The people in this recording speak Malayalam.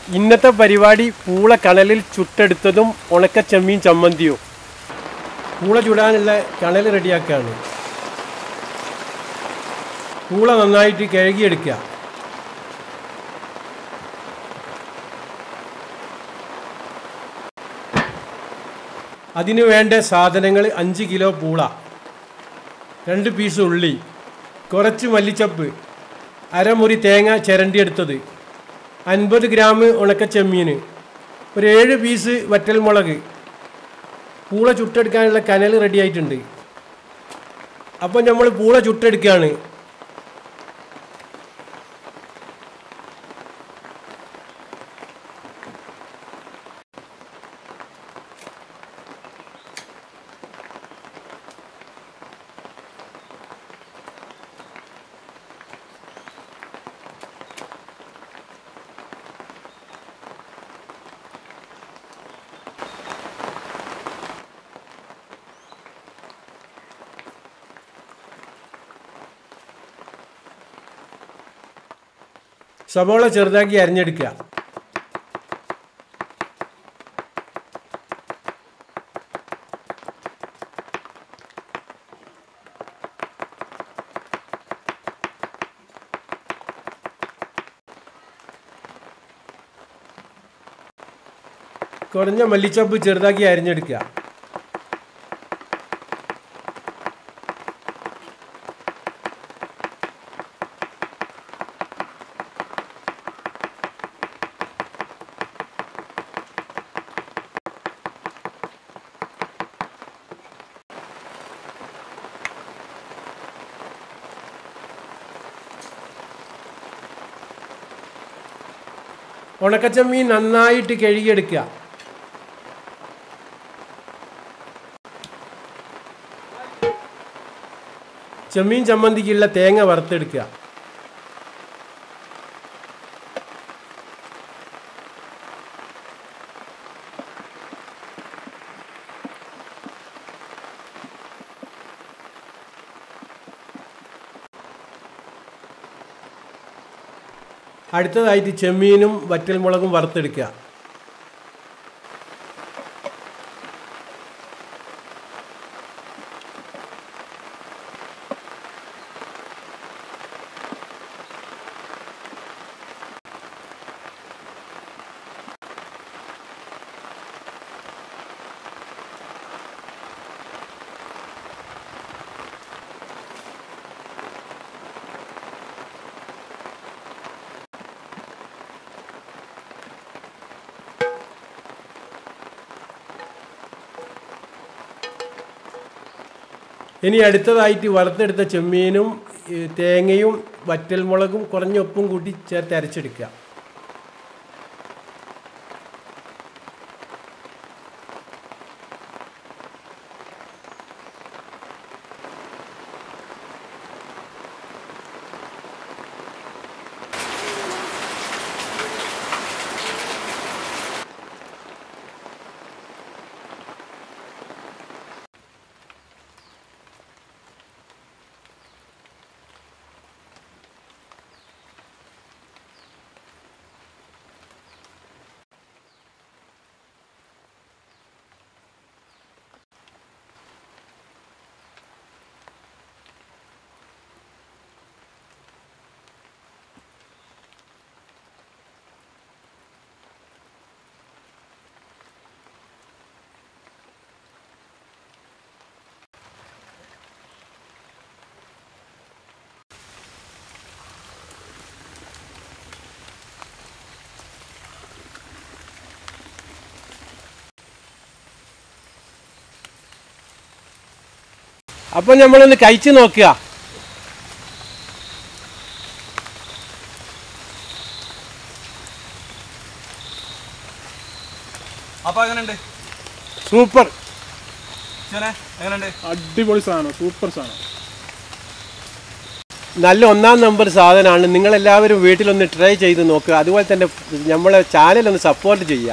ഇന്നത്തെ പരിപാടി പൂള കണലിൽ ചുട്ടെടുത്തതും ഉണക്ക ചെമ്മീൻ ചമ്മന്തിയും പൂള ചുടാനുള്ള കണൽ റെഡിയാക്കുകയാണ് പൂള നന്നായിട്ട് കഴുകിയെടുക്കുക അതിനു വേണ്ട സാധനങ്ങൾ അഞ്ച് കിലോ പൂള രണ്ട് പീസ് ഉള്ളി കുറച്ച് മല്ലിച്ചപ്പ് അരമുറി തേങ്ങ ചിരണ്ടിയെടുത്തത് അൻപത് ഗ്രാം ഉണക്ക ചെമ്മീൻ ഒരു ഏഴ് പീസ് വറ്റൽമുളക് പൂള ചുട്ടെടുക്കാനുള്ള കനൽ റെഡി ആയിട്ടുണ്ട് അപ്പം നമ്മൾ പൂള ചുട്ടെടുക്കുകയാണ് സവോള ചെറുതാക്കി അരിഞ്ഞെടുക്കുക കുറഞ്ഞ മല്ലിച്ചപ്പ് ചെറുതാക്കി അരിഞ്ഞെടുക്കുക ഉണക്കച്ചമ്മീൻ നന്നായിട്ട് കഴുകിയെടുക്കുക ചെമ്മീൻ ചമ്മന്തിക്കുള്ള തേങ്ങ വറുത്തെടുക്കുക അടുത്തതായിട്ട് ചെമ്മീനും വറ്റൽമുളകും വറുത്തെടുക്കുക ഇനി അടുത്തതായിട്ട് വറുത്തെടുത്ത ചെമ്മീനും ഈ തേങ്ങയും വറ്റൽമുളകും കുറഞ്ഞ ഉപ്പും കൂട്ടി ചേർത്ത് അരച്ചെടുക്കുക അപ്പം നമ്മളൊന്ന് കഴിച്ചു നോക്കുക അപ്പൊ എങ്ങനെയുണ്ട് സൂപ്പർ ചേനെ എങ്ങനെയുണ്ട് അടിപൊളി സാധനം സൂപ്പർ സാധനം നല്ല ഒന്നാം നമ്പർ സാധനമാണ് നിങ്ങളെല്ലാവരും വീട്ടിലൊന്ന് ട്രൈ ചെയ്ത് നോക്കുക അതുപോലെ തന്നെ നമ്മളെ ചാനലൊന്ന് സപ്പോർട്ട് ചെയ്യുക